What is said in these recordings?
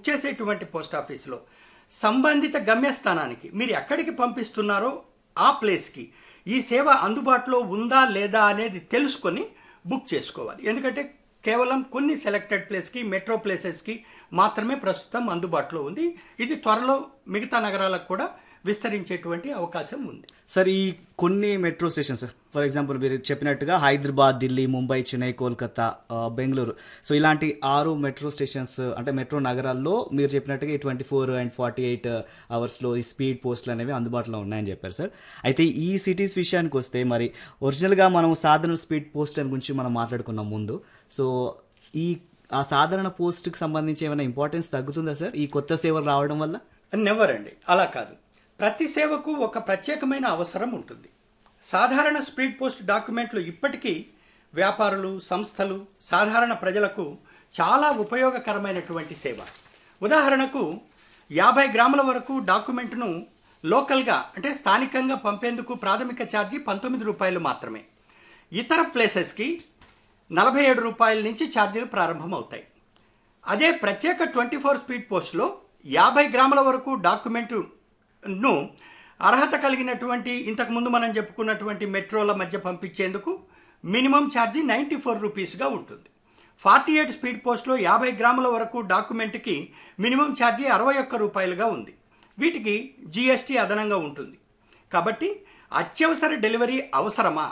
Book చేసేటువంటి post ఆఫీసులో సంబంధిత గమ్యస్థానానికి మీరు ఎక్కడికి పంపిస్తున్నారో ఆ ప్లేస్కి ఈ సేవ అందుబాటులో ఉందా లేదా అనేది తెలుసుకొని బుక్ చేసుకోవాలి ఎందుకంటే కేవలం కొన్ని సెలెక్టెడ్ ప్లేస్కి మెట్రో ప్లేసెస్కి మాత్రమే ప్రస్తుతం అందుబాటులో ఉంది ఇది త్వరలో మిగతా నగరాలకు కూడా విస్తరించేటువంటి అవకాశం ఉంది సార్ ఈ కొన్ని మెట్రో స్టేషన్స్ ఫర్ ఎగ్జాంపుల్ మీరు చెప్పినట్టుగా హైదరాబాద్ ఢిల్లీ ముంబై చెన్నై కోల్కతా ఆ, బెంగళూరు సో ఇలాంటి ఆరు మెట్రో స్టేషన్స్ అంటే మెట్రో నగరాల్లో మీరు చెప్పినట్టుగా twenty four and forty eight అవర్స్లో ఈ స్పీడ్ పోస్టులు అనేవి అందుబాటులో ఉన్నాయని చెప్పారు సార్ అయితే ఈ సిటీస్ విషయానికి వస్తే మరి ఒరిజినల్గా మనం సాధారణ స్పీడ్ పోస్ట్ అని గురించి మనం మాట్లాడుకున్నాం ముందు సో ఈ ఆ సాధారణ పోస్ట్కి సంబంధించి ఏమైనా ఇంపార్టెన్స్ తగ్గుతుందా సార్ ఈ కొత్త సేవలు రావడం వల్ల నెవర్ అండి అలా కాదు ప్రతి సేవకు ఒక ప్రత్యేకమైన అవసరం ఉంటుంది సాధారణ స్పీడ్ పోస్ట్ డాక్యుమెంట్లు ఇప్పటికీ వ్యాపారులు సంస్థలు సాధారణ ప్రజలకు చాలా ఉపయోగకరమైనటువంటి సేవ ఉదాహరణకు యాభై గ్రాముల వరకు డాక్యుమెంట్ను లోకల్గా అంటే స్థానికంగా పంపేందుకు ప్రాథమిక ఛార్జీ పంతొమ్మిది రూపాయలు మాత్రమే ఇతర ప్లేసెస్కి నలభై ఏడు రూపాయల నుంచి ఛార్జీలు ప్రారంభమవుతాయి అదే ప్రత్యేక ట్వంటీ ఫోర్ స్పీడ్ పోస్ట్లో యాభై గ్రాముల వరకు డాక్యుమెంటును అర్హత కలిగినటువంటి ఇంతకుముందు మనం చెప్పుకున్నటువంటి మెట్రోల మధ్య పంపించేందుకు మినిమం ఛార్జీ నైంటీ ఫోర్ రూపీస్గా ఉంటుంది ఫార్టీ ఎయిట్ స్పీడ్ పోస్ట్లో యాభై గ్రాముల వరకు డాక్యుమెంట్కి మినిమం ఛార్జీ అరవై ఒక్క రూపాయలుగా ఉంది వీటికి జీఎస్టీ అదనంగా ఉంటుంది కాబట్టి అత్యవసర డెలివరీ అవసరమా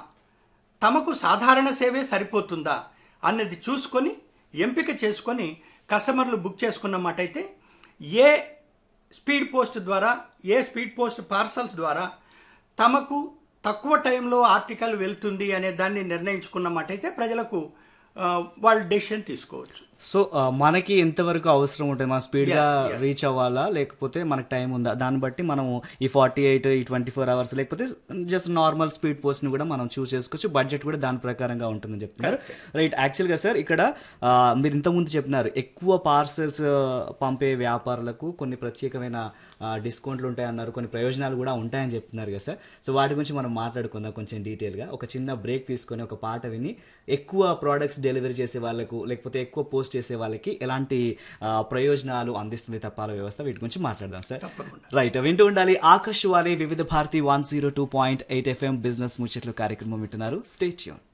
తమకు సాధారణ సేవే సరిపోతుందా అన్నది చూసుకొని ఎంపిక చేసుకొని కస్టమర్లు బుక్ చేసుకున్నమాటైతే ఏ స్పీడ్ పోస్ట్ ద్వారా ఏ స్పీడ్ పోస్ట్ పార్సల్స్ ద్వారా తమకు తక్కువ టైంలో ఆర్టికల్ వెళ్తుంది అనే దాన్ని నిర్ణయించుకున్నమాటైతే ప్రజలకు ఆ, వాళ్ళు డెసిషన్ తీసుకోవచ్చు సో ఆ, మనకి ఎంతవరకు అవసరం ఉంటుంది మన స్పీడ్గా Yes, yes. రీచ్ అవ్వాలా లేకపోతే మనకి టైం ఉందా దాన్ని బట్టి మనం ఈ ఫార్టీ ఎయిట్ ఈ ట్వంటీ ఫోర్ అవర్స్ లేకపోతే జస్ట్ నార్మల్ స్పీడ్ పోస్ట్ని కూడా మనం చూస్ చేసుకోవచ్చు బడ్జెట్ కూడా దాని ప్రకారంగా ఉంటుందని చెప్తున్నారు రైట్ యాక్చువల్గా సార్ ఇక్కడ ఆ, మీరు ఇంతకుముందు చెప్పినారు ఎక్కువ పార్సల్స్ పంపే వ్యాపారులకు కొన్ని ప్రత్యేకమైన డిస్కౌంట్లు ఉంటాయన్నారు కొన్ని ప్రయోజనాలు కూడా ఉంటాయని చెప్తున్నారు కదా సార్ సో వాటి గురించి మనం మాట్లాడుకుందాం కొంచెం డీటెయిల్గా ఒక చిన్న బ్రేక్ తీసుకొని ఒక పాట విని ఎక్కువ ప్రోడక్ట్స్ డెలివరీ చేసే వాళ్ళకు లేకపోతే ఎక్కువ పోస్ట్ చేసే వాళ్ళకి ఎలాంటి ఆ, ప్రయోజనాలు అందిస్తుంది తపాల వ్యవస్థ వీటి గురించి మాట్లాడదాం సార్ తప్పకుండా. రైట్ వింటూ ఉండాలి Akashvani Vividh Bharati one zero two point eight FM business ముచ్చట్లు కార్యక్రమం వింటున్నారు స్టేట్ యూన్